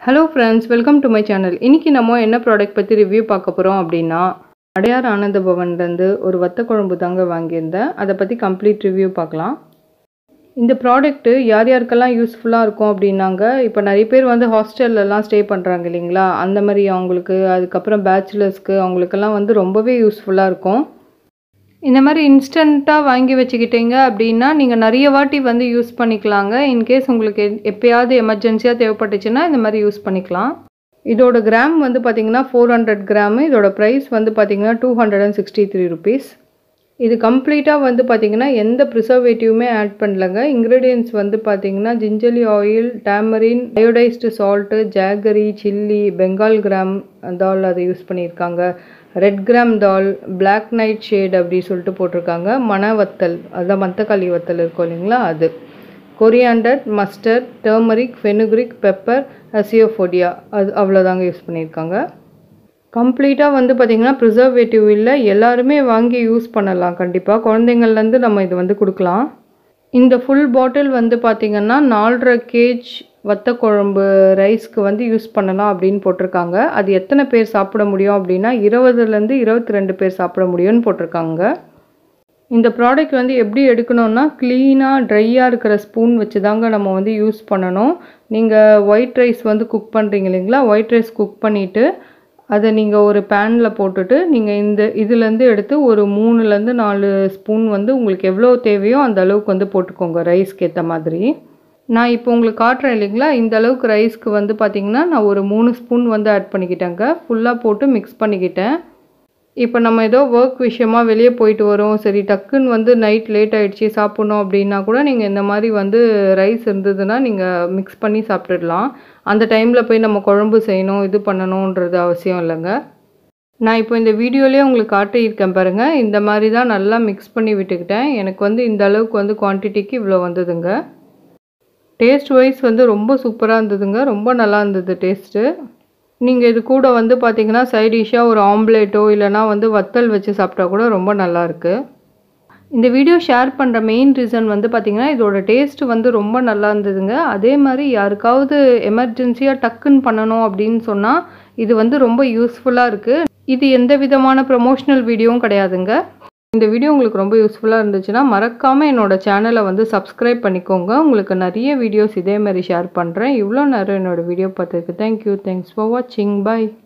hello friends welcome to my channel இன்றைக்கி நம்ம என்ன ப்ராடக்ட் பற்றி ரிவ்யூ பார்க்க போகிறோம் அப்படின்னா அடையார் ஆனந்த பவன்லேருந்து ஒரு வத்த குழம்பு தாங்க வாங்கியிருந்தேன் அதை பற்றி கம்ப்ளீட் ரிவ்யூ பார்க்கலாம் இந்த ப்ராடக்ட்டு யார் யாருக்கெல்லாம் யூஸ்ஃபுல்லாக இருக்கும் அப்படின்னாங்க இப்போ நிறைய பேர் வந்து ஹாஸ்டல்லலாம் ஸ்டே பண்ணுறாங்க இல்லைங்களா அந்த மாதிரி அவங்களுக்கு அதுக்கப்புறம் பேச்சுலர்ஸ்க்கு அவங்களுக்கெல்லாம் வந்து ரொம்பவே யூஸ்ஃபுல்லாக இருக்கும் இந்த மாதிரி இன்ஸ்டண்ட்டாக வாங்கி வச்சுக்கிட்டீங்க அப்படின்னா நீங்கள் நிறைய வாட்டி வந்து யூஸ் பண்ணிக்கலாங்க இன்கேஸ் உங்களுக்கு எ- எப்பயாவது எமர்ஜென்சியாக தேவைப்பட்டுச்சுன்னா இந்த மாதிரி யூஸ் பண்ணிக்கலாம் இதோட கிராம் வந்து பார்த்தீங்கன்னா ஃபோர் ஹண்ட்ரட் கிராமு இதோட ப்ரைஸ் வந்து பார்த்தீங்கன்னா two hundred and sixty three rupees இது கம்ப்ளீட்டாக வந்து பார்த்தீங்கன்னா எந்த ப்ரிசர்வேட்டிவுமே ஆட் பண்ணலங்க இன்க்ரீடியன்ஸ் வந்து பார்த்தீங்கன்னா gingelly oil tamarind iodised salt jaggery chilli Bengal gram dal அதை யூஸ் பண்ணியிருக்காங்க red gram dal Black nightshade அப்படி சொல்லிட்டு போட்டிருக்காங்க மண வத்தல் அதான் மத்தக்காளி வத்தல் இருக்கும் இல்லைங்களா அது coriander mustard turmeric fenugreek pepper asafoetida அது அவ்வளோதாங்க யூஸ் பண்ணியிருக்காங்க கம்ப்ளீட்டாக வந்து பார்த்திங்கன்னா ப்ரிசர்வேட்டிவ் இல்லை எல்லாருமே வாங்கி யூஸ் பண்ணலாம் கண்டிப்பாக குழந்தைங்கள்லேருந்து நம்ம இது வந்து கொடுக்கலாம் இந்த ஃபுல் பாட்டில் வந்து பார்த்திங்கன்னா நாலரை கேஜ் வத்த குழம்பு ரைஸ்க்கு வந்து யூஸ் பண்ணலாம் அப்படின்னு போட்டிருக்காங்க அது எத்தனை பேர் சாப்பிட முடியும் அப்படின்னா இருபதுலேருந்து இருபத்தி ரெண்டு பேர் சாப்பிட முடியும்னு போட்டிருக்காங்க இந்த ப்ராடக்ட் வந்து எப்படி எடுக்கணும்னா க்ளீனாக ட்ரையாக இருக்கிற ஸ்பூன் வச்சு தாங்க நம்ம வந்து யூஸ் பண்ணணும் நீங்கள் ஒயிட் ரைஸ் வந்து குக் பண்ணுறீங்க இல்லைங்களா ஒயிட் ரைஸ் குக் பண்ணிவிட்டு அதை நீங்கள் ஒரு பேனில் போட்டுட்டு நீங்கள் இந்த இதுலேருந்து எடுத்து ஒரு மூணுலேருந்து நாலு ஸ்பூன் வந்து உங்களுக்கு எவ்வளோ தேவையோ அந்த அளவுக்கு வந்து போட்டுக்கோங்க ரைஸ்க்கு ஏற்ற மாதிரி நான் இப்போ உங்களுக்கு காட்டுறேன் இல்லைங்களா இந்த அளவுக்கு ரைஸ்க்கு வந்து பார்த்திங்கன்னா நான் ஒரு மூணு ஸ்பூன் வந்து ஆட் பண்ணிக்கிட்டேங்க ஃபுல்லாக போட்டு மிக்ஸ் பண்ணிக்கிட்டேன் இப்போ நம்ம ஏதோ ஒர்க் விஷயமா வெளியே போயிட்டு வரோம் சரி டக்குன்னு வந்து நைட் லேட் ஆயிடுச்சு சாப்பிட்ணும் அப்படின்னா கூட நீங்கள் இந்த மாதிரி வந்து ரைஸ் இருந்ததுன்னா நீங்கள் மிக்ஸ் பண்ணி சாப்பிட்டுடலாம் அந்த டைமில் போய் நம்ம குழம்பு செய்யணும் இது பண்ணணுன்றது அவசியம் இல்லைங்க நான் இப்போ இந்த வீடியோலேயே உங்களுக்கு காட்டியிருக்கேன் பாருங்கள் இந்த மாதிரி தான் நல்லா மிக்ஸ் பண்ணி விட்டுக்கிட்டேன் எனக்கு வந்து இந்த அளவுக்கு வந்து குவான்டிட்டிக்கு இவ்வளோ வந்ததுங்க டேஸ்ட் வைஸ் வந்து ரொம்ப சூப்பராக இருந்ததுங்க ரொம்ப நல்லா இருந்தது டேஸ்ட்டு நீங்கள் இது கூட வந்து பார்த்தீங்கன்னா சைட் டிஷ்ஷாக ஒரு ஆம்லேட்டோ இல்லைனா வந்து வத்தல் வச்சு சாப்பிட்டா கூட ரொம்ப நல்லா இருக்கு இந்த வீடியோ ஷேர் பண்ணுற மெயின் ரீசன் வந்து பார்த்திங்கன்னா இதோட டேஸ்ட் வந்து ரொம்ப நல்லா இருந்ததுங்க அதே மாதிரி யாருக்காவது எமர்ஜென்சியாக டக்குன்னு பண்ணணும் அப்படின்னு சொன்னால் இது வந்து ரொம்ப யூஸ்ஃபுல்லாக இருக்குது இது எந்த விதமான ப்ரொமோஷனல் வீடியோவும் கிடையாதுங்க இந்த வீடியோ உங்களுக்கு ரொம்ப யூஸ்ஃபுல்லாக இருந்துச்சுன்னா மறக்காமல் என்னோட சேனலை வந்து சப்ஸ்கிரைப் பண்ணிக்கோங்க உங்களுக்கு நிறைய வீடியோஸ் இதே மாதிரி ஷேர் பண்ணுறேன் இவ்வளோ நேரம் என்னோட வீடியோ பார்த்ததுக்கு தேங்க்யூ தேங்க்ஸ் ஃபார் வாட்சிங் பை